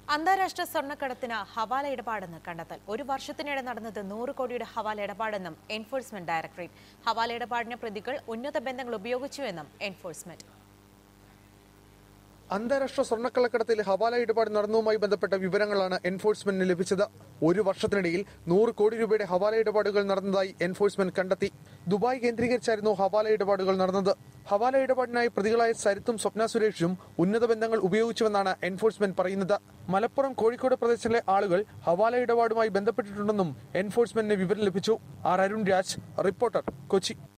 അന്താരാഷ്ട്ര സ്വർണ്ണക്കടത്തിന് ഹവാല ഇടപാടെന്ന് കണ്ടെത്തൽ ഒരു വർഷത്തിനിടെ നടന്നത് നൂറ് കോടിയുടെ ഹവാല ഇടപാടെന്നും എൻഫോഴ്സ്മെന്റ് ഡയറക്ടറേറ്റ് ഹവാല ഇടപാടിന് പ്രതികൾ ഉന്നത ബന്ധങ്ങൾ ഉപയോഗിച്ചുവെന്നും എൻഫോഴ്സ്മെന്റ് അന്താരാഷ്ട്ര സ്വർണ്ണക്കള്ളക്കടത്തിൽ ഹവാല ഇടപാട് നടന്നതുമായി ബന്ധപ്പെട്ട വിവരങ്ങളാണ് എൻഫോഴ്സ്മെന്റിന് ലഭിച്ചത് ഒരു വർഷത്തിനിടയിൽ നൂറ് കോടി രൂപയുടെ ഹവാല ഇടപാടുകൾ നടന്നതായി എൻഫോഴ്സ്മെന്റ് കണ്ടെത്തി ദുബായ് കേന്ദ്രീകരിച്ചായിരുന്നു ഹവാല ഇടപാടുകൾ നടന്നത് ഹവാല ഇടപാടിനായി പ്രതികളായ സരിത്തും സ്വപ്ന സുരേഷും ഉന്നത ബന്ധങ്ങൾ ഉപയോഗിച്ചുവെന്നാണ് എൻഫോഴ്സ്മെന്റ് പറയുന്നത് മലപ്പുറം കോഴിക്കോട് പ്രദേശങ്ങളിലെ ആളുകൾ ഹവാല ഇടപാടുമായി ബന്ധപ്പെട്ടിട്ടുണ്ടെന്നും എൻഫോഴ്സ്മെന്റിന് വിവരം ലഭിച്ചു ആർ അരുൺ രാജ് റിപ്പോർട്ടർ കൊച്ചി